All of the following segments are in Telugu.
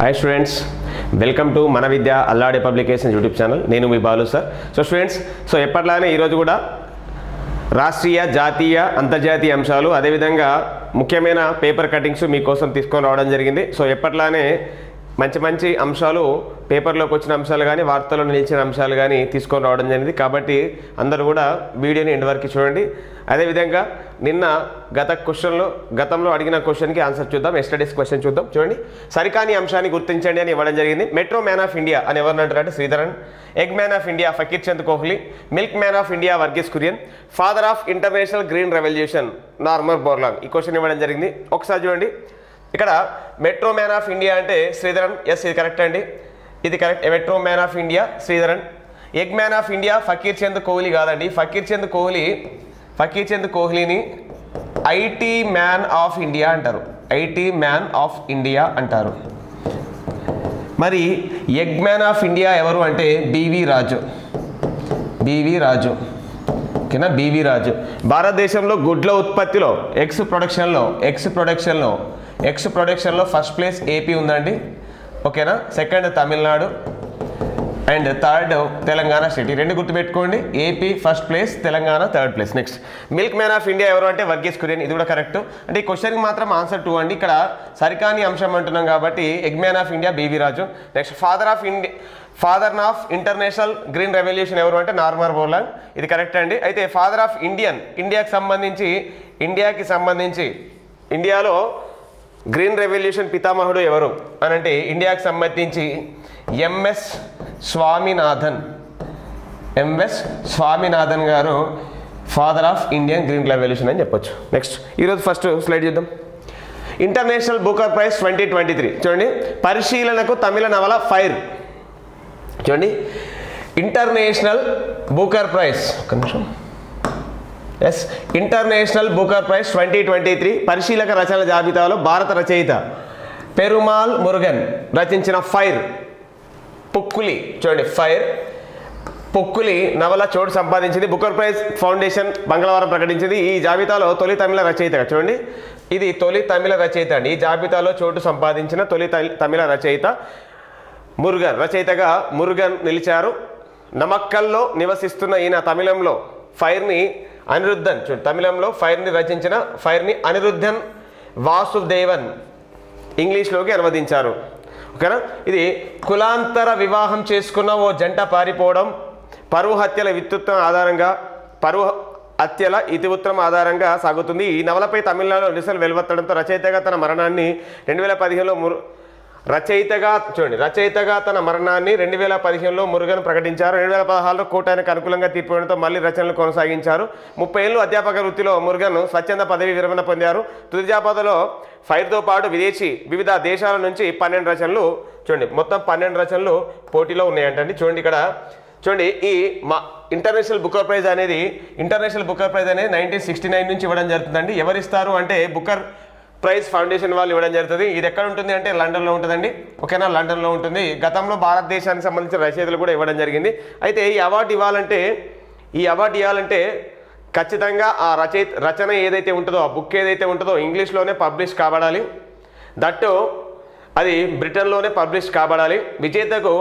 హాయ్ స్టూడెంట్స్ వెల్కమ్ టు మన Vidya Alladi publication YouTube channel నేను మీ Balu sir so students so ఎప్పట్లానే ఈరోజు కూడా రాష్ట్రీయ జాతీయ అంతర్జాతీయ అంశాలు అదేవిధంగా ముఖ్యమైన పేపర్ కటింగ్స్ మీకోసం తీసుకొని రావడం జరిగింది సో ఎప్పట్లానే మంచి మంచి అంశాలు పేపర్లోకి వచ్చిన అంశాలు కానీ వార్తల్లో నిలిచిన అంశాలు కానీ తీసుకొని రావడం జరిగింది కాబట్టి అందరూ కూడా వీడియోని ఎండ్ వరకు చూడండి అదేవిధంగా నిన్న గత క్వశ్చన్లో గతంలో అడిగిన క్వశ్చన్కి ఆన్సర్ చూద్దాం ఎస్టడీస్ క్వశ్చన్ చూద్దాం చూడండి సరికాని అంశాన్ని గుర్తించండి అని ఇవ్వడం జరిగింది మెట్రో మ్యాన్ ఆఫ్ ఇండియా అని ఎవరిని అంటారంటే Sreedharan egg man of India Fakir Chand Kohli milk man of India Verghese Kurien father of international green revolution Norman Borlaug ఈ క్వశ్చన్ ఇవ్వడం జరిగింది ఒకసారి చూడండి ఇక్కడ మెట్రో మ్యాన్ ఆఫ్ ఇండియా అంటే శ్రీధరన్ ఎస్ ఇది కరెక్ట్ అండి ఇది correct metro man of India Sreedharan egg man of India Fakir Chand Kohli కాదండి ఫకీర్ చంద్ కోహ్లీ ఫకీర్ చంద్ కోహ్లీని ఐటీ మ్యాన్ ఆఫ్ ఇండియా అంటారు ఐటీ మ్యాన్ ఆఫ్ ఇండియా అంటారు మరి ఎగ్ మ్యాన్ ఆఫ్ ఇండియా ఎవరు అంటే బివి రాజు బివి రాజు ఓకేనా బివి రాజు భారతదేశంలో గుడ్ల ఉత్పత్తిలో ఎగ్స్ ప్రొడక్షన్లో ఎగ్స్ ప్రొడక్షన్లో ఎగ్స్ ప్రొడక్షన్లో ఫస్ట్ ప్లేస్ ఏపీ ఉందండి ఓకేనా second Tamil Nadu and third Telangana state ఈ రెండు గుర్తుపెట్టుకోండి AP first place Telangana third place next milk man of India ఎవరు అంటే వర్గీస్ కురియన్ ఇది కూడా కరెక్ట్ అంటే ఈ క్వశ్చన్కి మాత్రం ఆన్సర్ టూ అండి ఇక్కడ సరికాని అంశం అంటున్నాం కాబట్టి egg man of India BV Raju next father of India father of international green revolution ఎవరు అంటే నార్మర్ బోర్లాంగ్ ఇది కరెక్ట్ అండి అయితే ఫాదర్ ఆఫ్ ఇండియన్ ఇండియాకి సంబంధించి ఇండియాకి సంబంధించి ఇండియాలో గ్రీన్ రెవల్యూషన్ పితామహుడు ఎవరు అని అంటే ఇండియాకి సంబంధించి MS Swaminathan MS Swaminathan garu father of Indian green revolution అని చెప్పొచ్చు నెక్స్ట్ ఈరోజు ఫస్ట్ స్లైడ్ చూద్దాం international Booker prize twenty twenty three చూడండి పరిశీలనకు తమిళ నవల ఫైర్ చూడండి ఇంటర్నేషనల్ బుకర్ ప్రైజ్ ఒక నిమిషం yes international Booker prize twenty twenty three పరిశీలక రచనల జాబితాలో భారత రచయిత పెరుమాల్ మురుగన్ రచించిన ఫైర్ పొక్కులి చూడండి ఫైర్ పొక్కులి నవల చోటు సంపాదించింది బుకర్ ప్రైజ్ ఫౌండేషన్ మంగళవారం ప్రకటించింది ఈ జాబితాలో తొలి తమిళ రచయిత చూడండి ఇది తొలి తమిళ రచయిత అండి ఈ జాబితాలో చోటు సంపాదించిన తొలి తమి- తమిళ రచయిత మురుగన్ రచయితగా మురుగన్ నిలిచారు నమక్కల్లో నివసిస్తున్న ఈయన తమిళంలో ఫైర్ని అనిరుద్ధన్ చూడు తమిళంలో ఫైర్ని రచించిన ఫైర్ని అనిరుద్ధన్ వాసుదేవన్ ఇంగ్లీష్లోకి అనువదించారు ఓకేనా ఇది కులాంతర వివాహం చేసుకున్న ఓ జంట పారిపోవడం పరువు హత్యల విత్తుత్వం ఆధారంగా పరువు హత్యల ఇతివృత్తం ఆధారంగా సాగుతుంది ఈ నవలపై తమిళనాడులో నిరసనలు వెలువెత్తడంతో రచయితగా తన మరణాన్ని రెండు వేల పదిహేనులో మురు రచయితగా చూడండి రచయితగా తన మరణాన్ని రెండు వేల పదిహేనులో మురుగన్ ప్రకటించారు రెండు వేల పదహారులో కోర్టు ఆయనకు అనుకూలంగా తీర్పు ఇవ్వడంతో మళ్ళీ రచనలు కొనసాగించారు ముప్పై ఏళ్ళు అధ్యాపక వృత్తిలో మురుగన్ స్వచ్ఛంద పదవి విరమణ పొందారు తుది జాబితాలో ఫైర్తో పాటు విదేశీ వివిధ దేశాల నుంచి పన్నెండు రచనలు చూడండి మొత్తం పన్నెండు రచనలు పోటీలో ఉన్నాయంటండి చూడండి ఇక్కడ చూడండి ఈ మా ఇంటర్నేషనల్ బుకర్ ప్రైజ్ అనేది ఇంటర్నేషనల్ బుకర్ ప్రైజ్ అనేది నైన్టీన్ సిక్స్టీ నైన్ నుంచి ఇవ్వడం జరుగుతుందండి ఎవరిస్తారు అంటే బుకర్ ప్రైజ్ ఫౌండేషన్ వాళ్ళు ఇవ్వడం జరుగుతుంది ఇది ఎక్కడ ఉంటుంది అంటే లండన్లో ఉంటుందండి ఓకేనా లండన్లో ఉంటుంది గతంలో భారతదేశానికి సంబంధించిన రచయితలు కూడా ఇవ్వడం జరిగింది అయితే ఈ అవార్డు ఇవ్వాలంటే ఈ అవార్డు ఇవ్వాలంటే ఖచ్చితంగా ఆ రచయి రచన ఏదైతే ఉంటుందో ఆ బుక్ ఏదైతే ఉంటుందో ఇంగ్లీష్లోనే పబ్లిష్ కాబడాలి దట్టు అది బ్రిటన్లోనే పబ్లిష్ కాబడాలి విజేతకు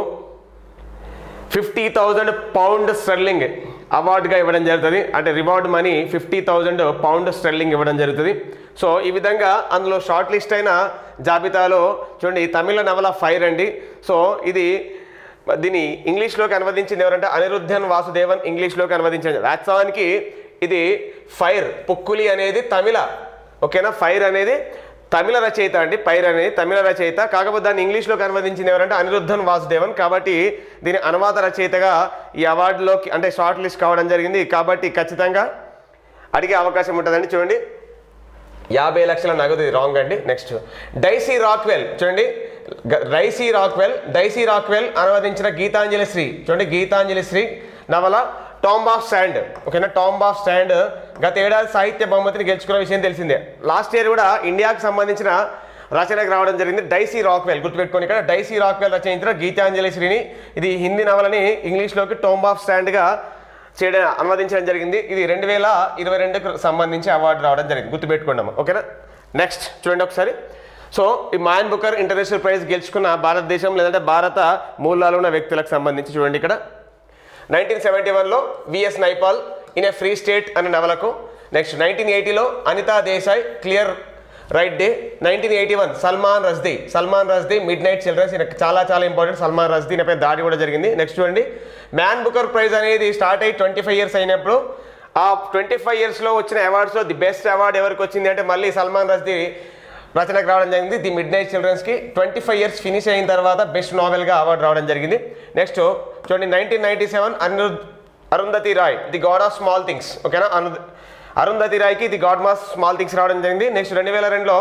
ఫిఫ్టీ థౌజండ్ పౌండ్ స్టెర్లింగ్ అవార్డుగా ఇవ్వడం జరుగుతుంది అంటే reward money fifty thousand pound sterling ఇవ్వడం జరుగుతుంది సో ఈ విధంగా అందులో షార్ట్ లిస్ట్ అయిన జాబితాలో చూడండి తమిళ నవల ఫైర్ అండి సో ఇది దీన్ని ఇంగ్లీష్లోకి అనువదించింది ఎవరంటే అనిరుద్ధన్ వాసుదేవన్ ఇంగ్లీష్లోకి అనువదించారు వాస్తవానికి ఇది ఫైర్ పొక్కులి అనేది తమిళ ఓకేనా ఫైర్ అనేది తమిళ రచయిత అండి పైర్ అనేది తమిళ రచయిత కాకపోతే దాన్ని ఇంగ్లీష్లోకి అనువదించింది ఎవరంటే అనిరుద్ధన్ వాసుదేవన్ కాబట్టి దీని అనువాద రచయితగా ఈ అవార్డులోకి అంటే షార్ట్ లిస్ట్ కావడం జరిగింది కాబట్టి ఖచ్చితంగా అడిగే అవకాశం ఉంటుందండి చూడండి యాభై లక్షల నగదు రాంగ్ అండి నెక్స్ట్ డైసీ రాక్వెల్ చూడండి గ- డైసీ రాక్వెల్ డైసీ రాక్వెల్ అనువదించిన గీతాంజలి శ్రీ చూడండి గీతాంజలి శ్రీ నవల టాంబ్ ఆఫ్ స్టాండ్ ఓకేనా టాంబ్ ఆఫ్ స్టాండ్ గత ఏడాది సాహిత్య బహుమతిని గెలుచుకున్న విషయం తెలిసిందే లాస్ట్ ఇయర్ కూడా ఇండియాకు సంబంధించిన రచనకు రావడం జరిగింది డైసీ రాక్వెల్ గుర్తుపెట్టుకొని ఇక్కడ డైసీ రాక్వెల్ రచయించిన గీతాంజలి శ్రీని ఇది హిందీ నవలని ఇంగ్లీష్లోకి టోంబ్ ఆఫ్ స్టాండ్గా చేయడం అనువదించడం జరిగింది ఇది రెండు వేల ఇరవై రెండుకు సంబంధించి అవార్డు రావడం జరిగింది గుర్తుపెట్టుకున్నాము ఓకేనా నెక్స్ట్ చూడండి ఒకసారి సో ఈ మాయన్ బుకర్ ఇంటర్నేషనల్ ప్రైజ్ గెలుచుకున్న భారతదేశం లేదంటే భారత మూలాలు ఉన్న వ్యక్తులకు సంబంధించి చూడండి ఇక్కడ నైన్టీన్ సెవెంటీ వన్లో VS Naipaul in a free state అనే నవలకు నెక్స్ట్ నైన్టీన్ ఎయిటీలో Anita Desai clear light day nineteen eighty one Salman Rushdie Salman Rushdie midnight children's ఈయన చాలా చాలా ఇంపార్టెంట్ సల్మాన్ రజ్దీ పై దాడి కూడా జరిగింది నెక్స్ట్ చూడండి మ్యాన్ బుకర్ ప్రైజ్ అనేది స్టార్ట్ అయ్యి ట్వంటీ ఫైవ్ ఇయర్స్ అయినప్పుడు ఆ ట్వంటీ ఫైవ్ ఇయర్స్లో వచ్చిన అవార్డ్స్లో ది బెస్ట్ అవార్డ్ ఎవరికి వచ్చింది అంటే మళ్ళీ సల్మాన్ రజ్దీ రచనకు రావడం జరిగింది ది మిడ్ నైట్ చిల్డ్రన్స్కి ట్వంటీ ఫైవ్ ఇయర్స్ ఫినిష్ అయిన తర్వాత బెస్ట్ నావెల్గా అవార్డు రావడం జరిగింది నెక్స్ట్ చూడండి nineteen ninety seven Anirudh Arundhati Roy the god of small things ఓకేనా అను అరుంధతి రాయ్కి ది గాడ్ మాస్ స్మాల్ థింగ్స్ రావడం జరిగింది నెక్స్ట్ రెండు వేల రెండులో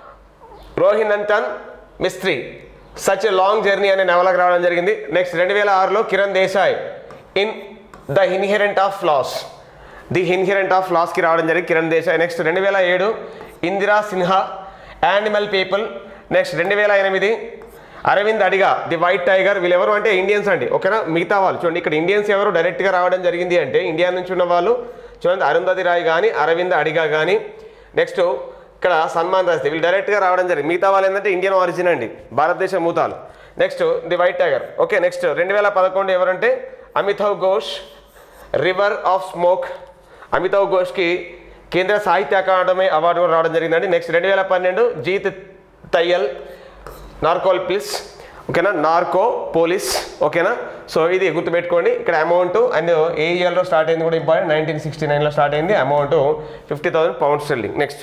Rohinton Mistry such a long journey అనే నవలకు రావడం జరిగింది నెక్స్ట్ రెండు వేల ఆరులో Kiran Desai in the inheritance of loss the inherent of ఫ్లాస్కి రావడం జరిగింది కిరణ్ దేశాయ్ నెక్స్ట్ రెండు వేల ఏడు Indra Sinha animal people next రెండు వేల ఎనిమిది అరవింద్ అడిగా ది వైట్ టైగర్ వీళ్ళెవరు అంటే ఇండియన్స్ అండి ఓకేనా మిగతా వాళ్ళు చూడండి ఇక్కడ ఇండియన్స్ ఎవరు డైరెక్ట్గా రావడం జరిగింది అంటే ఇండియా నుంచి ఉన్న వాళ్ళు చూడండి అరుంధతి రాయ్ కానీ అరవింద్ అడిగా కానీ నెక్స్ట్ ఇక్కడ సన్మాన్ రాస్తే వీళ్ళు డైరెక్ట్గా రావడం జరిగింది మిగతా వాళ్ళు ఏంటంటే ఇండియన్ ఆరిజిన్ అండి భారతదేశ మూతాలు next the white tiger okay next రెండు వేల పదకొండు ఎవరంటే Amitav Ghosh river of smoke Amitav ఘోష్కి కేంద్ర సాహిత్య అకాడమీ అవార్డు కూడా రావడం జరిగిందండి నెక్స్ట్ రెండు వేల పన్నెండు జీత్ తయ్యల్ నార్కోల్ పిల్స్ ఓకేనా నార్కో పోలీస్ ఓకేనా సో ఇది గుర్తుపెట్టుకోండి ఇక్కడ అమౌంట్ అండ్ ఏ ఇయర్లో స్టార్ట్ అయింది కూడా ఇంపార్టెంట్ నైన్టీన్ సిక్స్టీ నైన్లో స్టార్ట్ అయింది amount fifty thousand pound sterling next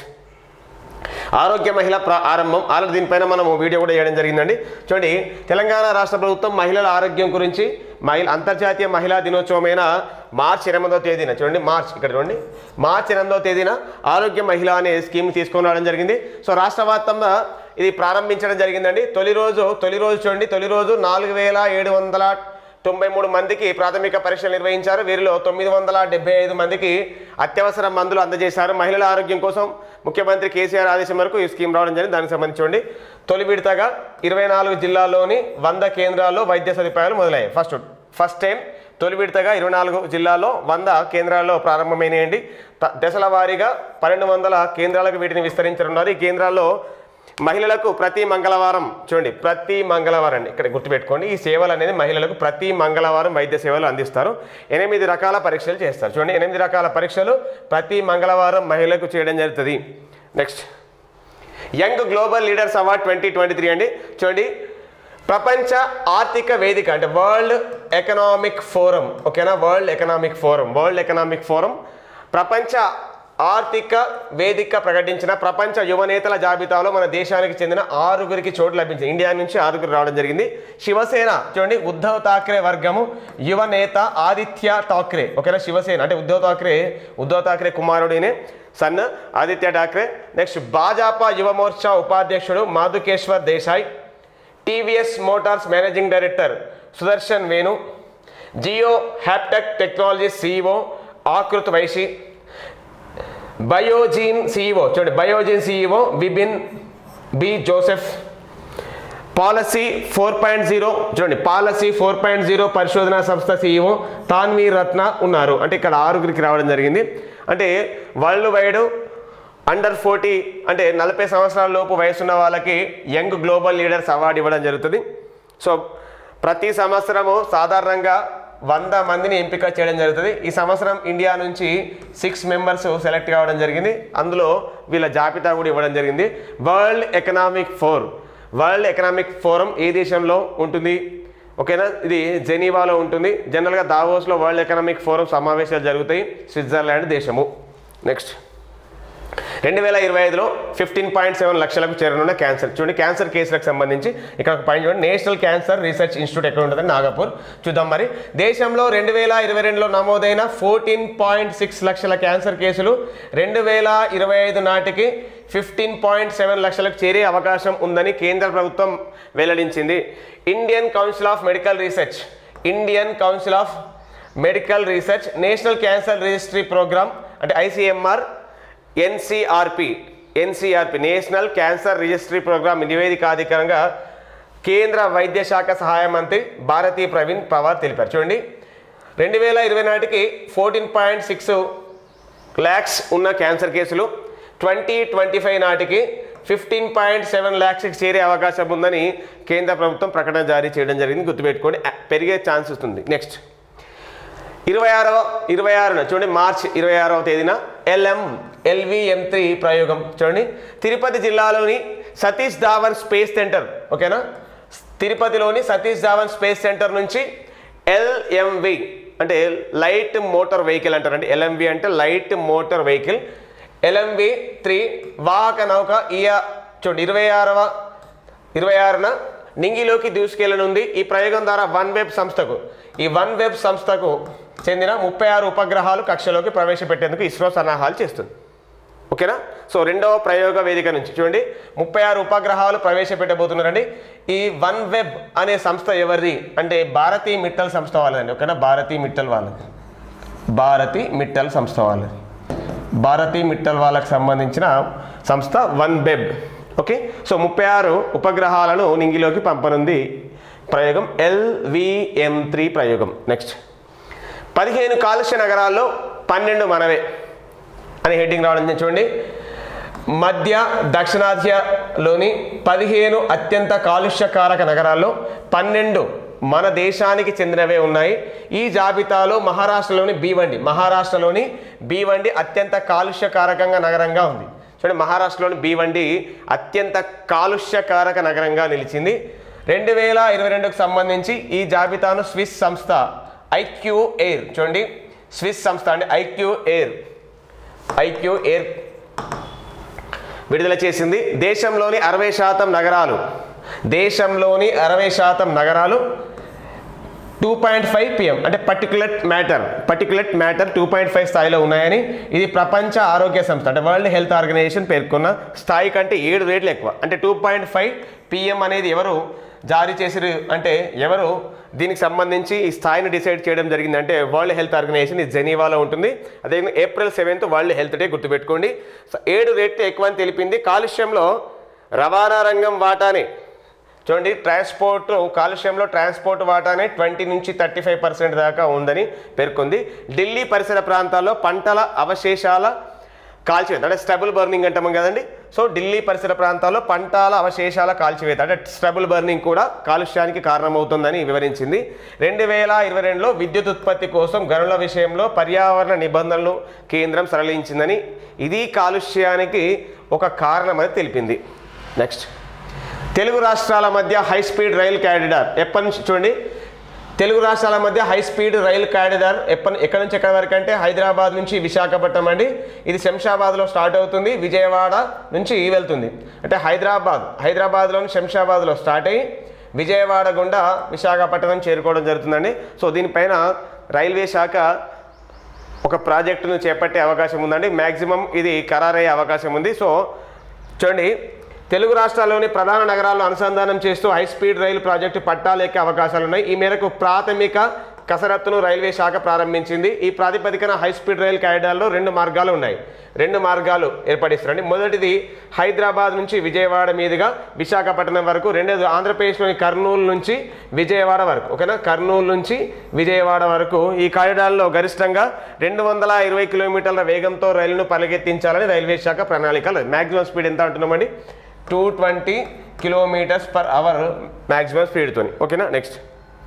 ఆరోగ్య మహిళ ప్ర ఆరంభం ఆల్రెడీ దీనిపైన మనం వీడియో కూడా చేయడం జరిగిందండి చూడండి తెలంగాణ రాష్ట్ర ప్రభుత్వం మహిళల ఆరోగ్యం గురించి మహిళ అంతర్జాతీయ మహిళా దినోత్సవమైన మార్చి ఎనిమిదవ తేదీన చూడండి మార్చ్ ఇక్కడ చూడండి మార్చి ఎనిమిదవ తేదీన ఆరోగ్య మహిళ అనే స్కీమ్ తీసుకొని రావడం జరిగింది సో రాష్ట్ర వ్యాప్తంగా ఇది ప్రారంభించడం జరిగిందండి తొలి రోజు తొలి రోజు చూడండి తొలి రోజు నాలుగు వేల ఏడు వందల తొంభై మూడు మందికి ప్రాథమిక పరీక్షలు నిర్వహించారు వీరిలో తొమ్మిది వందల డెబ్బై ఐదు మందికి అత్యవసర మందులు అందజేశారు మహిళల ఆరోగ్యం కోసం ముఖ్యమంత్రి కేసీఆర్ ఆదేశం మేరకు ఈ స్కీమ్ రావడం జరిగింది దానికి సంబంధించి చూడండి తొలి విడతగా ఇరవై నాలుగు జిల్లాల్లోని వంద కేంద్రాల్లో వైద్య సదుపాయాలు మొదలయ్యాయి ఫస్ట్ ఫస్ట్ టైం తొలి విడతగా ఇరవై నాలుగు జిల్లాల్లో వంద కేంద్రాల్లో ప్రారంభమైనాయండి త- దశల వారీగా పన్నెండు వందల కేంద్రాలకు వీటిని విస్తరించనున్నారు ఈ కేంద్రాల్లో మహిళలకు ప్రతి మంగళవారం చూడండి ప్రతి మంగళవారం అండి ఇక్కడ గుర్తుపెట్టుకోండి ఈ సేవలు అనేది మహిళలకు ప్రతి మంగళవారం వైద్య సేవలు అందిస్తారు ఎనిమిది రకాల పరీక్షలు చేస్తారు చూడండి ఎనిమిది రకాల పరీక్షలు ప్రతి మంగళవారం మహిళలకు చేయడం జరుగుతుంది next young global leaders award twenty twenty three అండి చూడండి ప్రపంచ ఆర్థిక వేదిక అంటే వరల్డ్ ఎకనామిక్ ఫోరం ఓకేనా world economic forum world economic forum ప్రపంచ ఆర్థిక వేదిక ప్రకటించిన ప్రపంచ యువనేతల జాబితాలో మన దేశానికి చెందిన ఆరుగురికి చోటు లభించింది ఇండియా నుంచి ఆరుగురు రావడం జరిగింది శివసేన చూడండి ఉద్ధవ్ ఠాక్రే వర్గము యువనేత ఆదిత్య ఠాక్రే ఓకేనా శివసేన అంటే ఉద్ధవ్ ఠాక్రే ఉద్ధవ్ ఠాక్రే కుమారుడినే సన్ ఆదిత్య ఠాక్రే నెక్స్ట్ భాజపా యువ మోర్చా ఉపాధ్యక్షుడు Madhukeshwar Desai TVS motors managing director Sudarshan Venu Jio Haptik technology CEO Aakrit Vaish Biogene CEO చూడండి Biogene CEO Vibin B Joseph policy four point zero చూడండి పాలసీ ఫోర్ పాయింట్ జీరో పరిశోధనా సంస్థ సీఈఓ తాన్వీర్ రత్న ఉన్నారు అంటే ఇక్కడ ఆరుగురికి రావడం జరిగింది అంటే వరల్డ్ వైడ్ అండర్ ఫోర్టీ అంటే నలభై సంవత్సరాల లోపు వయసున్న వాళ్ళకి యంగ్ గ్లోబల్ లీడర్స్ అవార్డు ఇవ్వడం జరుగుతుంది సో ప్రతి సంవత్సరము సాధారణంగా వంద మందిని ఎంపిక చేయడం జరుగుతుంది ఈ సంవత్సరం ఇండియా నుంచి సిక్స్ మెంబర్స్ సెలెక్ట్ కావడం జరిగింది అందులో వీళ్ళ జాబితా కూడా ఇవ్వడం జరిగింది వరల్డ్ ఎకనామిక్ ఫోర్ వరల్డ్ ఎకనామిక్ ఫోరం ఏ దేశంలో ఉంటుంది ఓకేనా ఇది జెనీవాలో ఉంటుంది జనరల్గా దావోస్లో వరల్డ్ ఎకనామిక్ ఫోరం సమావేశాలు జరుగుతాయి స్విట్జర్లాండ్ దేశము నెక్స్ట్ రెండు వేల ఇరవై ఐదులో ఫిఫ్టీన్ పాయింట్ సెవెన్ లక్షలకు చేరనున్న క్యాన్సర్ చూడండి క్యాన్సర్ కేసులకు సంబంధించి ఇక్కడ ఒక పాయింట్ చూడండి నేషనల్ క్యాన్సర్ రీసెర్చ్ ఇన్స్టిట్యూట్ ఎక్కడ ఉంటుంది నాగపూర్ చూద్దాం మరి దేశంలో రెండు వేల ఇరవై రెండులో నమోదైన ఫోర్టీన్ పాయింట్ సిక్స్ లక్షల క్యాన్సర్ కేసులు రెండు వేల ఇరవై ఐదు నాటికి ఫిఫ్టీన్ పాయింట్ సెవెన్ లక్షలకు చేరే అవకాశం ఉందని కేంద్ర ప్రభుత్వం వెల్లడించింది Indian council of medical research Indian council of medical research national cancer registry programme అంటే ICMR NCRP NCRP national cancer registry programme నివేదిక అధికారంగా కేంద్ర వైద్య శాఖ సహాయ మంత్రి భారతీ ప్రవీణ్ పవార్ తెలిపారు చూడండి రెండు వేల ఇరవై నాటికి ఫోర్టీన్ పాయింట్ సిక్స్ ల్యాక్స్ ఉన్న క్యాన్సర్ కేసులు ట్వంటీ ట్వంటీ ఫైవ్ నాటికి ఫిఫ్టీన్ పాయింట్ సెవెన్ ల్యాక్స్కి చేరే అవకాశం ఉందని కేంద్ర ప్రభుత్వం ప్రకటన జారీ చేయడం జరిగింది గుర్తుపెట్టుకోండి ఆ, పెరిగే ఛాన్స్ ఉంది నెక్స్ట్ ఇరవై ఆరవ ఇరవై ఆరున చూడండి మార్చ్ ఇరవై ఆరవ తేదీన ఎల్ఎం ఎల్విఎం త్రీ ప్రయోగం చూడండి తిరుపతి జిల్లాలోని సతీష్ ధావన్ స్పేస్ సెంటర్ ఓకేనా తిరుపతిలోని సతీష్ ధావన్ స్పేస్ సెంటర్ నుంచి ఎల్ఎంవి అంటే లైట్ మోటార్ వెహికల్ అంటారండి ఎల్ఎంవి అంటే light motor vehicle LMV three వాహక నౌక ఇయ చూడండి ఇరవై ఆరవ ఇరవై ఆరున నింగిలోకి దూసుకెళ్లనుంది ఈ ప్రయోగం ద్వారా వన్ వెబ్ సంస్థకు ఈ వన్ వెబ్ సంస్థకు చెందిన ముప్పై ఆరు ఉపగ్రహాలు కక్షలోకి ప్రవేశపెట్టేందుకు ఇస్రో సన్నాహాలు చేస్తుంది ఓకేనా సో రెండవ ప్రయోగ వేదిక నుంచి చూడండి ముప్పై ఆరు ఉపగ్రహాలు ప్రవేశపెట్టబోతున్నారండి ఈ వన్ వెబ్ అనే సంస్థ ఎవరిది అంటే భారతీ మిట్టల్ సంస్థ వాళ్ళదండి ఓకేనా భారతీ మిట్టల్ వాళ్ళది భారతి మిట్టల్ సంస్థ వాళ్ళది భారతి మిట్టల్ వాళ్ళకి సంబంధించిన సంస్థ వన్ వెబ్ ఓకే సో ముప్పై ఆరు ఉపగ్రహాలను నింగిలోకి పంపనుంది ప్రయోగం ఎల్విఎం త్రీ ప్రయోగం నెక్స్ట్ పదిహేను కాలుష్య నగరాల్లో పన్నెండు మనవే అని హెడ్డింగ్ రావడం జరిగింది. చూడండి మధ్య దక్షిణాసియాలోని పదిహేను అత్యంత కాలుష్యకారక నగరాల్లో పన్నెండు మన దేశానికి చెందినవే ఉన్నాయి ఈ జాబితాలో మహారాష్ట్రలోని బీవండి మహారాష్ట్రలోని బీవండి అత్యంత కాలుష్యకారకంగా నగరంగా ఉంది చూడండి మహారాష్ట్రలోని బీవండి అత్యంత కాలుష్యకారక నగరంగా నిలిచింది రెండు వేల ఇరవై రెండుకు సంబంధించి ఈ జాబితాను స్విస్ సంస్థ ఐక్యూ ఎయిర్ చూడండి స్విస్ సంస్థ అండి ఐక్యూ ఎయిర్ ఐక్యూ ఎయిర్ విడుదల చేసింది దేశంలోని అరవై శాతం నగరాలు దేశంలోని అరవై శాతం నగరాలు టూ పాయింట్ ఫైవ్ పిఎం అంటే particular matter particular matter two point five స్థాయిలో ఉన్నాయని ఇది ప్రపంచ ఆరోగ్య సంస్థ అంటే వరల్డ్ హెల్త్ ఆర్గనైజేషన్ పేర్కొన్న స్థాయి కంటే ఏడు రేట్లు ఎక్కువ అంటే టూ పాయింట్ ఫైవ్ పిఎం అనేది ఎవరు జారీ చేసిరు అంటే ఎవరు దీనికి సంబంధించి ఈ స్థాయిని డిసైడ్ చేయడం జరిగింది అంటే వరల్డ్ హెల్త్ ఆర్గనైజేషన్ ఇది జెనీవాలో ఉంటుంది అదేవిధంగా April seventh world health day గుర్తుపెట్టుకోండి సో ఏడు రేట్లు ఎక్కువ అని తెలిపింది కాలుష్యంలో రవాణా రంగం వాటానే చూడండి ట్రాన్స్పోర్ట్ కాలుష్యంలో ట్రాన్స్పోర్ట్ వాటానే ట్వంటీ నుంచి థర్టీ ఫైవ్ పర్సెంట్ దాకా ఉందని పేర్కొంది ఢిల్లీ పరిసర ప్రాంతాల్లో పంటల అవశేషాల కాల్చివేత అంటే స్టబుల్ బర్నింగ్ అంటాము కదండి సో ఢిల్లీ పరిసర ప్రాంతాల్లో పంటల అవశేషాల కాల్చివేత అంటే స్టబుల్ బర్నింగ్ కూడా కాలుష్యానికి కారణమవుతుందని వివరించింది రెండు వేల ఇరవై రెండులో విద్యుత్ ఉత్పత్తి కోసం గనుల విషయంలో పర్యావరణ నిబంధనలు కేంద్రం సరళించిందని ఇది కాలుష్యానికి ఒక కారణమని తెలిపింది నెక్స్ట్ తెలుగు రాష్ట్రాల మధ్య హై స్పీడ్ రైలు క్యారిడార్ ఎప్పటి నుంచి చూడండి తెలుగు రాష్ట్రాల మధ్య హై స్పీడ్ రైలు క్యారిడార్ ఎప్పటి ఎక్కడి నుంచి ఎక్కడి వరకు అంటే హైదరాబాద్ నుంచి విశాఖపట్నం అండి ఇది శంషాబాద్లో స్టార్ట్ అవుతుంది విజయవాడ నుంచి వెళ్తుంది అంటే హైదరాబాద్ హైదరాబాద్లోని శంషాబాద్లో స్టార్ట్ అయ్యి విజయవాడ గుండా విశాఖపట్నం చేరుకోవడం జరుగుతుందండి సో దీనిపైన రైల్వే శాఖ ఒక ప్రాజెక్టును చేపట్టే అవకాశం ఉందండి మ్యాక్సిమం ఇది ఖరారయ్యే అవకాశం ఉంది సో చూడండి తెలుగు రాష్ట్రాల్లోని ప్రధాన నగరాలను అనుసంధానం చేస్తూ హై స్పీడ్ రైలు ప్రాజెక్టు పట్టాలు ఎక్కే అవకాశాలు ఉన్నాయి ఈ మేరకు ప్రాథమిక కసరత్తును రైల్వే శాఖ ప్రారంభించింది ఈ ప్రాతిపదికన హై స్పీడ్ రైలు కారిడార్లో రెండు మార్గాలు ఉన్నాయి రెండు మార్గాలు ఏర్పడిస్తారండి మొదటిది హైదరాబాద్ నుంచి విజయవాడ మీదుగా విశాఖపట్నం వరకు రెండోది ఆంధ్రప్రదేశ్లోని కర్నూలు నుంచి విజయవాడ వరకు ఓకేనా కర్నూలు నుంచి విజయవాడ వరకు ఈ కారిడార్లో గరిష్టంగా రెండు వందల ఇరవై కిలోమీటర్ల వేగంతో రైలును పరిగెత్తించాలని రైల్వే శాఖ ప్రణాళికలు మ్యాక్సిమం స్పీడ్ ఎంత అంటున్నామండి two twenty kilometres per hour maximum స్పీడ్తో ఓకేనా నెక్స్ట్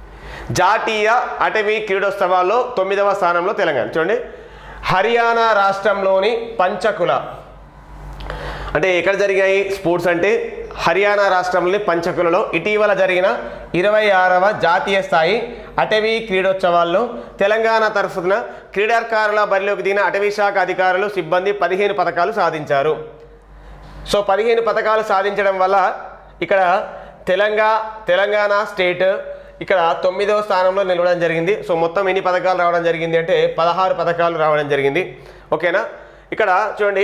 జాతీయ అటవీ క్రీడోత్సవాల్లో తొమ్మిదవ స్థానంలో తెలంగాణ చూడండి హర్యానా రాష్ట్రంలోని పంచకుల అంటే ఎక్కడ జరిగాయి స్పోర్ట్స్ అంటే హర్యానా రాష్ట్రంలోని పంచకులలో ఇటీవల జరిగిన ఇరవై ఆరవ జాతీయ స్థాయి అటవీ క్రీడోత్సవాల్లో తెలంగాణ తరఫున క్రీడాకారుల బరిలోకి దిగిన అటవీ శాఖ అధికారులు సిబ్బంది పదిహేను పథకాలు సాధించారు సో పదిహేను పథకాలు సాధించడం వల్ల ఇక్కడ తెలంగాణ తెలంగాణ స్టేట్ ఇక్కడ తొమ్మిదవ స్థానంలో నిలవడం జరిగింది సో మొత్తం ఎన్ని పథకాలు రావడం జరిగింది అంటే పదహారు పథకాలు రావడం జరిగింది ఓకేనా ఇక్కడ చూడండి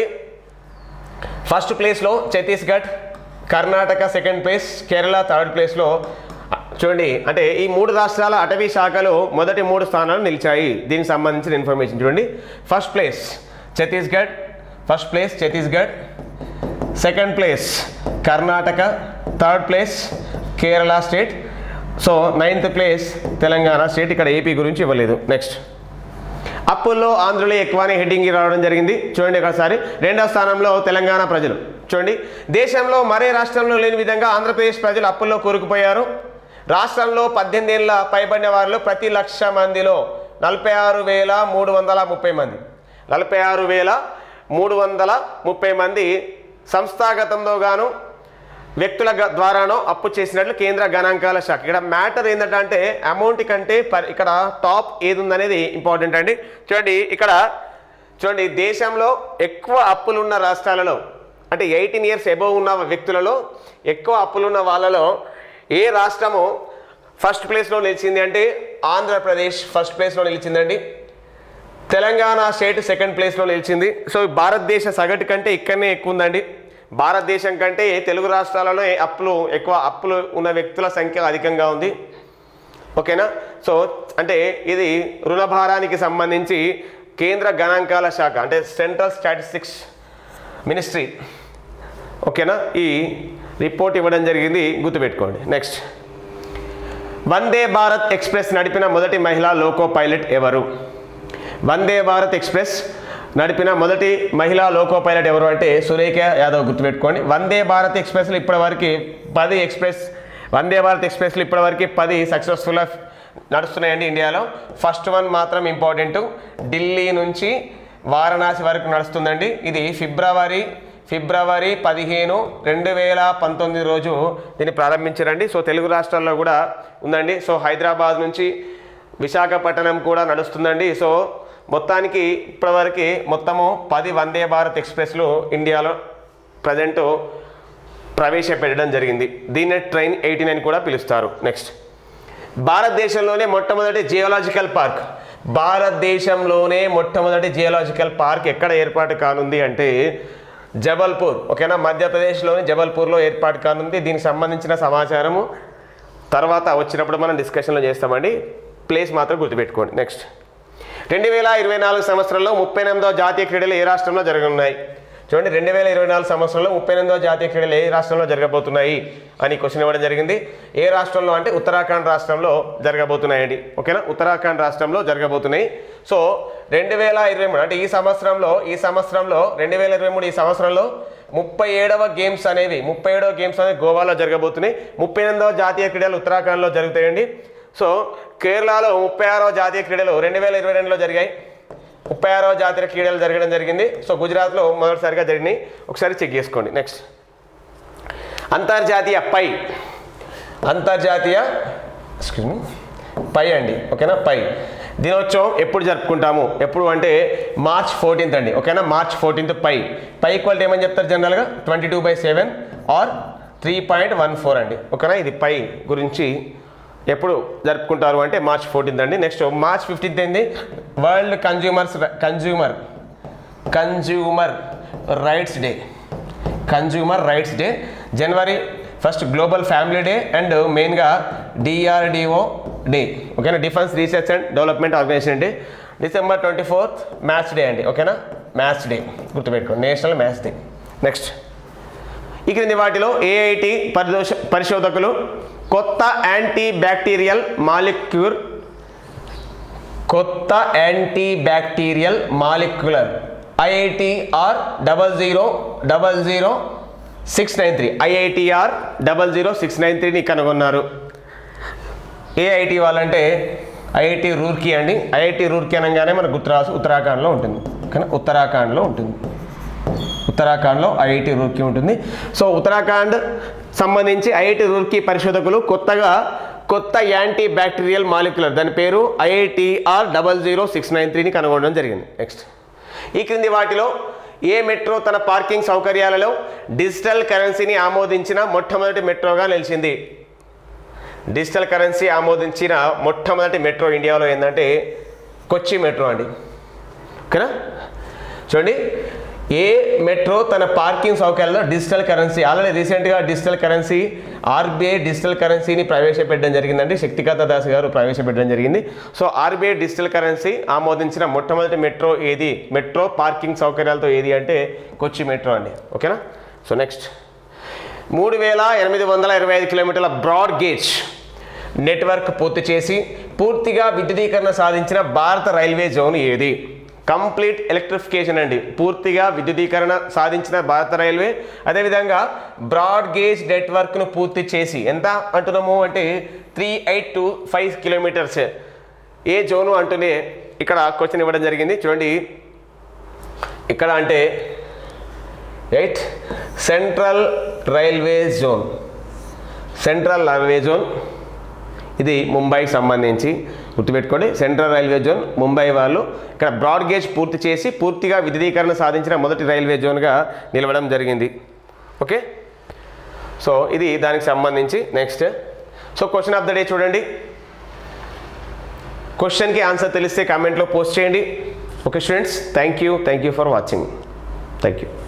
ఫస్ట్ ప్లేస్లో Chhattisgarh Karnataka second place Kerala third ప్లేస్లో చూడండి అంటే ఈ మూడు రాష్ట్రాల అటవీ శాఖలు మొదటి మూడు స్థానాలు నిలిచాయి దీనికి సంబంధించిన ఇన్ఫర్మేషన్ చూడండి first place Chhattisgarh first place Chhattisgarh second place Karnataka third place Kerala state so ninth place Telangana state ఇక్కడ ఏపీ గురించి ఇవ్వలేదు నెక్స్ట్ అప్పుల్లో ఆంధ్రులే ఎక్కువ అనే హెడ్డింగ్ రావడం జరిగింది చూడండి ఒకసారి రెండవ స్థానంలో తెలంగాణ ప్రజలు చూడండి దేశంలో మరే రాష్ట్రంలో లేని విధంగా ఆంధ్రప్రదేశ్ ప్రజలు అప్పుల్లో కూరుకుపోయారు రాష్ట్రంలో పద్దెనిమిది ఏళ్ళ పైబడిన వారిలో ప్రతి లక్ష మందిలో నలభై ఆరు వేల మూడు వందల ముప్పై మంది నలభై ఆరు వేల మూడు వందల ముప్పై మంది సంస్థాగతంలో గాను వ్యక్తుల గ- ద్వారానో అప్పు చేసినట్లు కేంద్ర గణాంకాల శాఖ ఇక్కడ మ్యాటర్ ఏంటంటే అమౌంట్ కంటే పర్ ఇక్కడ టాప్ ఏది ఉందనేది ఇంపార్టెంట్ అండి చూడండి ఇక్కడ చూడండి దేశంలో ఎక్కువ అప్పులున్న రాష్ట్రాలలో అంటే ఎయిటీన్ ఇయర్స్ ఎబోవ్ ఉన్న వ్యక్తులలో ఎక్కువ అప్పులున్న వాళ్ళలో ఏ రాష్ట్రము ఫస్ట్ ప్లేస్లో నిలిచింది అంటే ఆంధ్రప్రదేశ్ ఫస్ట్ ప్లేస్లో నిలిచిందండి తెలంగాణ స్టేట్ సెకండ్ ప్లేస్లో నిలిచింది సో భారతదేశ సగటు కంటే ఇక్కడనే ఎక్కువ ఉందండి భారతదేశం కంటే తెలుగు రాష్ట్రాలలో అప్పులు ఎక్కువ అప్పులు ఉన్న వ్యక్తుల సంఖ్య అధికంగా ఉంది ఓకేనా సో అంటే ఇది రుణభారానికి సంబంధించి కేంద్ర గణాంకాల శాఖ అంటే సెంట్రల్ స్టాటిస్టిక్స్ మినిస్ట్రీ ఓకేనా ఈ రిపోర్ట్ ఇవ్వడం జరిగింది గుర్తుపెట్టుకోండి నెక్స్ట్ వందే భారత్ ఎక్స్ప్రెస్ నడిపిన మొదటి మహిళా లోకో పైలట్ ఎవరు వందే భారత్ ఎక్స్ప్రెస్ నడిపిన మొదటి మహిళా లోకో పైలట్ ఎవరు అంటే సురేఖ యాదవ్ గుర్తుపెట్టుకోండి వందే భారత్ ఎక్స్ప్రెస్లో ఇప్పటివరకు పది ఎక్స్ప్రెస్ వందే భారత్ ఎక్స్ప్రెస్లో ఇప్పటివరకు పది సక్సెస్ఫుల్గా నడుస్తున్నాయండి ఇండియాలో ఫస్ట్ వన్ మాత్రం ఇంపార్టెంట్ ఢిల్లీ నుంచి వారణాసి వరకు నడుస్తుందండి ఇది ఫిబ్రవరి ఫిబ్రవరి పదిహేను రెండు వేల పంతొమ్మిది రోజు దీన్ని ప్రారంభించారండి సో తెలుగు రాష్ట్రాల్లో కూడా ఉందండి సో హైదరాబాద్ నుంచి విశాఖపట్నం కూడా నడుస్తుందండి సో మొత్తానికి ఇప్పటివరకు మొత్తము పది వందే భారత్ ఎక్స్ప్రెస్లు ఇండియాలో ప్రజెంట్ ప్రవేశపెట్టడం జరిగింది దీన్ని ట్రైన్ ఎయిటీ నైన్ కూడా పిలుస్తారు నెక్స్ట్ భారతదేశంలోనే మొట్టమొదటి జియోలాజికల్ పార్క్ భారతదేశంలోనే మొట్టమొదటి జియోలాజికల్ పార్క్ ఎక్కడ ఏర్పాటు కానుంది అంటే జబల్పూర్ ఓకేనా మధ్యప్రదేశ్లోని జబల్పూర్లో ఏర్పాటు కానుంది దీనికి సంబంధించిన సమాచారము తర్వాత వచ్చినప్పుడు మనం డిస్కషన్లో చేస్తామండి ప్లేస్ మాత్రం గుర్తుపెట్టుకోండి నెక్స్ట్ రెండు వేల ఇరవై నాలుగు సంవత్సరంలో ముప్పై ఎనిమిదవ జాతీయ క్రీడలు ఏ రాష్ట్రంలో జరగనున్నాయి చూడండి రెండు వేల ఇరవై నాలుగు సంవత్సరంలో ముప్పై ఎనిమిదవ జాతీయ క్రీడలు ఏ రాష్ట్రంలో జరగబోతున్నాయి అని క్వశ్చన్ ఇవ్వడం జరిగింది ఏ రాష్ట్రంలో అంటే ఉత్తరాఖండ్ రాష్ట్రంలో జరగబోతున్నాయండి ఓకేనా ఉత్తరాఖండ్ రాష్ట్రంలో జరగబోతున్నాయి సో రెండు వేల ఇరవై మూడు అంటే ఈ సంవత్సరంలో ఈ సంవత్సరంలో రెండు వేల ఇరవై మూడు ఈ సంవత్సరంలో ముప్పై ఏడవ గేమ్స్ అనేవి ముప్పై ఏడవ గేమ్స్ అనేవి గోవాలో జరగబోతున్నాయి ముప్పై ఎనిమిదవ జాతీయ క్రీడలు ఉత్తరాఖండ్లో జరుగుతాయండి సో కేరళలో ముప్పై ఆరవ జాతీయ క్రీడలు రెండు వేల ఇరవై రెండులో జరిగాయి ముప్పై ఆరవ జాతీయ క్రీడలు జరగడం జరిగింది సో గుజరాత్లో మొదటిసారిగా జరిగినాయి ఒకసారి చెక్ చేసుకోండి నెక్స్ట్ అంతర్జాతీయ పై అంతర్జాతీయ excuse me, పై అండి ఓకేనా పై దినోత్సవం ఎప్పుడు జరుపుకుంటాము ఎప్పుడు అంటే మార్చ్ ఫోర్టీన్త్ అండి ఓకేనా March fourteenth pi pi equality ఏమని చెప్తారు జనరల్గా twenty two by seven or three point one four అండి ఓకేనా ఇది పై గురించి ఎప్పుడు జరుపుకుంటారు అంటే మార్చ్ ఫోర్టీన్త్ అండి నెక్స్ట్ మార్చ్ ఫిఫ్టీన్త్ ఏంది world consumers consumer consumer rights day consumer rights day January first global family day and మెయిన్గా డిఆర్డిఓ డే ఓకేనా defence research and development organisation day December twenty fourth maths day అండి ఓకేనా మ్యాథ్స్ డే గుర్తుపెట్టుకోండి నేషనల్ మ్యాథ్స్ డే నెక్స్ట్ ఈ క్రింది వాటిలో ఏఐటి పరిదోష పరిశోధకులు కొత్త యాంటీ బ్యాక్టీరియల్ మాలిక్యూర్ కొత్త anti bacterial molecular IITR double zero double zero six nine three IITR double zero six nine త్రీని కనుగొన్నారు ఏఐటి వాళ్ళంటే ఐఐటి రూర్కీ అండి ఐఐటి రూర్కీ అనగానే మనకు గుర్తురాసు ఉత్తరాఖండ్లో ఉంటుంది కానీ ఉత్తరాఖండ్లో ఉంటుంది ఉత్తరాఖండ్లో ఐఐటి రూర్కీ ఉంటుంది సో ఉత్తరాఖండ్ సంబంధించి ఐఐటి రూర్కీ పరిశోధకులు కొత్తగా కొత్త యాంటీ బ్యాక్టీరియల్ మాలిక్యులర్ దాని పేరు IITR double zero six nine త్రీని కనుగొనడం జరిగింది నెక్స్ట్ ఈ క్రింది వాటిలో ఏ మెట్రో తన పార్కింగ్ సౌకర్యాలలో డిజిటల్ కరెన్సీని ఆమోదించిన మొట్టమొదటి మెట్రోగా నిలిచింది డిజిటల్ కరెన్సీ ఆమోదించిన మొట్టమొదటి మెట్రో ఇండియాలో ఏంటంటే కొచ్చి మెట్రో అండి ఓకేనా చూడండి ఏ మెట్రో తన పార్కింగ్ సౌకర్యాల్లో డిజిటల్ కరెన్సీ ఆల్రెడీ రీసెంట్గా డిజిటల్ కరెన్సీ ఆర్బీఐ డిజిటల్ కరెన్సీని ప్రవేశపెట్టడం జరిగిందండి శక్తికాంత దాస్ గారు ప్రవేశపెట్టడం జరిగింది సో ఆర్బీఐ డిజిటల్ కరెన్సీ ఆమోదించిన మొట్టమొదటి మెట్రో ఏది మెట్రో పార్కింగ్ సౌకర్యాలతో ఏది అంటే కొచ్చి మెట్రో అండి ఓకేనా సో నెక్స్ట్ మూడు వేల ఎనిమిది వందల ఇరవై ఐదు కిలోమీటర్ల బ్రాడ్ గేజ్ నెట్వర్క్ పూర్తి చేసి పూర్తిగా విద్యుదీకరణ సాధించిన భారత రైల్వే జోన్ ఏది కంప్లీట్ ఎలక్ట్రిఫికేషన్ అండి పూర్తిగా విద్యుదీకరణ సాధించిన భారత రైల్వే అదేవిధంగా బ్రాడ్ గేజ్ నెట్వర్క్ను పూర్తి చేసి ఎంత అంటున్నాము అంటే three eight two five kilometres ఏ జోను అంటూనే ఇక్కడ క్వశ్చన్ ఇవ్వడం జరిగింది చూడండి ఇక్కడ అంటే eight central railway zone central railway zone ఇది ముంబైకి సంబంధించి గుర్తుపెట్టుకోండి సెంట్రల్ రైల్వే జోన్ ముంబై వాళ్ళు ఇక్కడ బ్రాడ్ గేజ్ పూర్తి చేసి పూర్తిగా విద్యుదీకరణ సాధించిన మొదటి రైల్వే జోన్గా నిలవడం జరిగింది ఓకే సో ఇది దానికి సంబంధించి next so question of the day చూడండి క్వశ్చన్కి ఆన్సర్ తెలిస్తే కామెంట్లో పోస్ట్ చేయండి okay students thank you thank you for watching thank you